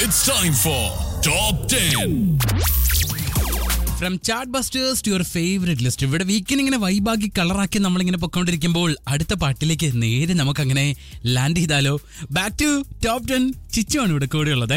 It's time for Top 10. From chart busters to your favourite list ഇവിടെ വീക്കിന് ഇങ്ങനെ വൈബാക്കി കളറാക്കി നമ്മളിങ്ങനെ പൊക്കോണ്ടിരിക്കുമ്പോൾ അടുത്ത പാട്ടിലേക്ക് നേരെ നമുക്ക് അങ്ങനെ ലാൻഡ് ചെയ്താലോ ബാക്ക് ടു ടോപ്പ് ടെൻ ചിച്ചുവാണ് ഇവിടെ കൂടെ ഉള്ളത്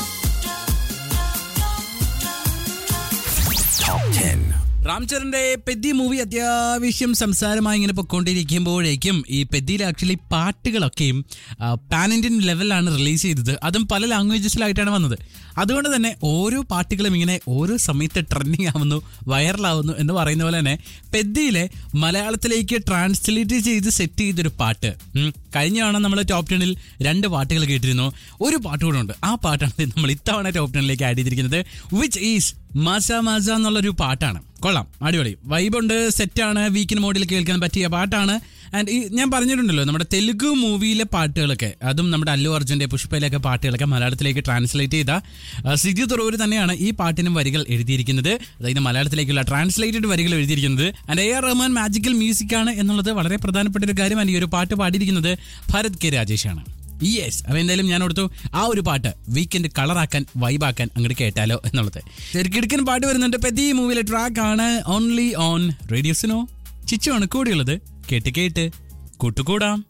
റാംചരന്റെ പെദ്ദി മൂവി അത്യാവശ്യം സംസാരമായി ഇങ്ങനെ പൊക്കോണ്ടിരിക്കുമ്പോഴേക്കും ഈ പെദ്ദിയിൽ ആക്ച്വലി പാട്ടുകളൊക്കെയും പാൻ ഇന്ത്യൻ ലെവലിലാണ് റിലീസ് ചെയ്തത് അതും പല ലാംഗ്വേജസിലായിട്ടാണ് വന്നത് അതുകൊണ്ട് തന്നെ ഓരോ പാട്ടുകളും ഇങ്ങനെ ഓരോ സമയത്ത് ട്രെൻഡിങ് ആവുന്നു വൈറലാവുന്നു എന്ന് പറയുന്ന പോലെ തന്നെ പെദ്ദിയിലെ മലയാളത്തിലേക്ക് ട്രാൻസ്ലേറ്റ് ചെയ്ത് സെറ്റ് ചെയ്തൊരു പാട്ട് ഉം. കഴിഞ്ഞ തവണ നമ്മൾ ടോപ്പ് ടെണിൽ രണ്ട് പാട്ടുകൾ കേട്ടിരുന്നു ഒരു പാട്ട് കൂടെ ഉണ്ട് ആ പാട്ടാണ് നമ്മൾ ഇത്തവണ ടോപ്പ് ടെണിലേക്ക് ആഡ് ചെയ്തിരിക്കുന്നത് വിച്ച് ഈസ് മാസ മാസ എന്നുള്ളൊരു പാട്ടാണ് കൊള്ളാം അടിപൊളി വൈബുണ്ട് സെറ്റാണ് വീക്കിന് മോഡിൽ കേൾക്കാൻ പറ്റിയ പാട്ടാണ് ആൻഡ് ഈ ഞാൻ പറഞ്ഞിട്ടുണ്ടല്ലോ നമ്മുടെ തെലുഗു മൂവിയിലെ പാട്ടുകളൊക്കെ അതും നമ്മുടെ അല്ലു അർജുൻ്റെ പുഷ്പയിലൊക്കെ പാട്ടുകളൊക്കെ മലയാളത്തിലേക്ക് ട്രാൻസ്ലേറ്റ് ചെയ്ത ആ, സിജു തുറവൂർ തന്നെയാണ് ഈ പാട്ടിനും വരികൾ എഴുതിയിരിക്കുന്നത് അതായത് മലയാളത്തിലേക്കുള്ള ട്രാൻസ്ലേറ്റഡ് വരികൾ എഴുതിയിരിക്കുന്നത് and A R Rahman magical music ആണ് എന്നുള്ളത് വളരെ പ്രധാനപ്പെട്ട ഒരു കാര്യമാണ് ഈ ഒരു പാട്ട് പാടിയിരിക്കുന്നത് ഭരത് കെ രാജേഷാണ് യെസ് അപ്പൊ എന്തായാലും ഞാൻ ഓർത്തു ആ ഒരു പാട്ട് വീക്കെൻഡ് കളറാക്കാൻ വൈബാക്കാൻ അങ്ങോട്ട് കേട്ടാലോ എന്നുള്ളത് ശരിക്കിടക്കൻ പാട്ട് വരുന്നുണ്ട് പെതി മൂവിയിലെ ട്രാക്ക് ആണ് ഓൺലി ഓൺ റേഡിയോസിനോ ചിച്ചു ആണ് കൂടിയുള്ളത് കേട്ട് കേട്ട് കൂട്ടുകൂടാം